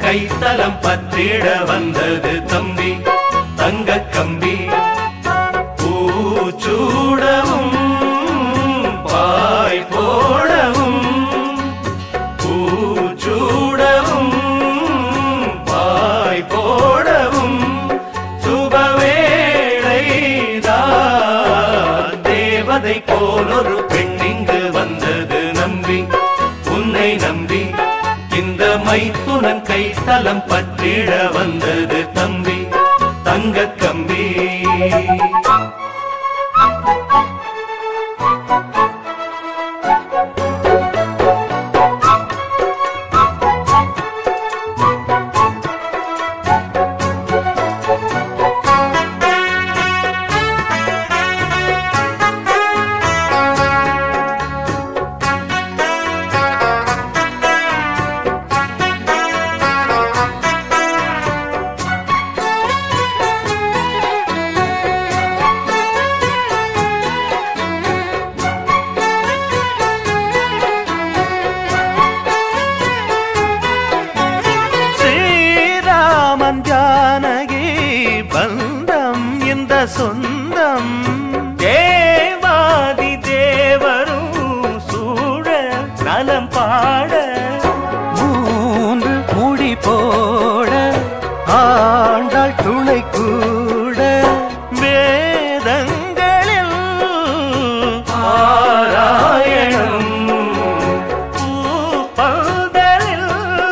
கைத்தலம் பற்றிட வந்தது தம்பி தங்க கம்பி பூச்சூடவும் பாய் போடவும் பூச்சூடவும் பாய் போடவும் சுபவேளைதான் தேவதை போலொரு பெண்ணிங்கு வந்தது நம்பி உன்னை நம்பி இந்த மைத்துனன் கைத்தலம் பற்றிட வந்தது தம்பி தங்க கம்பி ஸ்ரீராமன் ஜானகி பந்தம் இந்த சொந்தம் தேவாதி தேவரும் சூழ நலம் பாட மூன்று முடி போட ஆண்டாள் துணை கூட வேதங்களில் ஆராயணம் பூப்பந்தலில்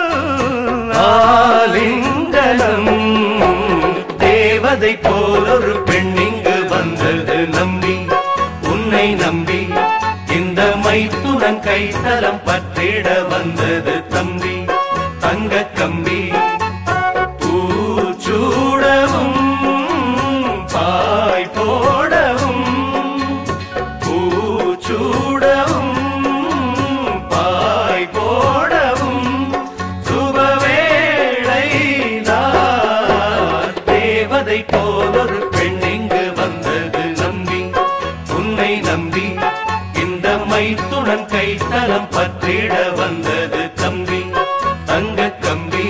ஆலிங்கனம் தேவதை போலொரு பெண்ணிங்கு வந்தது நம்பி உன்னை நம்பி இந்த மைத்துடன் கைத்தலம் பற்றிட வந்தது தம்பி தங்க கம்பி பூச்சூடவும் பாய் போடவும் பூச்சூடவும் பாய் போடவும் சுபவேளைதான் தேவதை போலொரு பெண்ணிங்கு வந்தது நம்பி உன்னை நம்பி இந்த மைத்துடன் கைத்தலம் பற்றிட வந்தது தம்பி தங்க கம்பி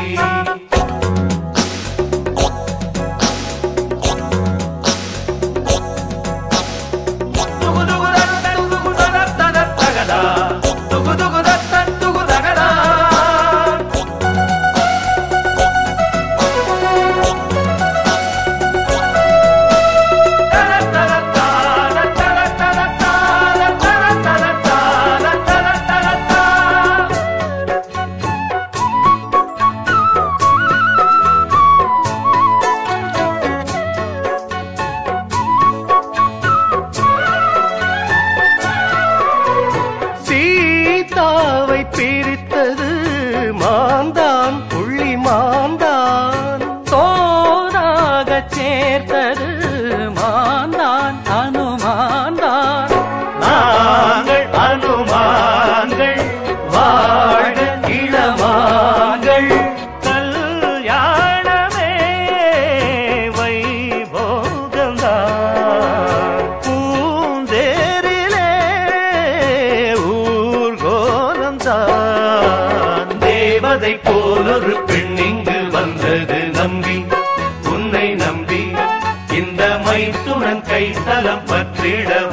சீதாவை பிரித்தது மாந்தான் புள்ளி மாந்தான் தோனாக சேர்த்தது மாந்தான் அனுமான்தான் நாங்கள் அனுமான்கள் வாழ இளமாங்கள் கல்யாணமே வைபோகம்தான் பூந்தேரிலே ஊர்கோலம்தான் தேவதை போலொரு பெண்ணிங்கு வந்தது நம்பி உன்னை நம்பி இந்த மைத்துடன் கைத்தலம் பற்றிட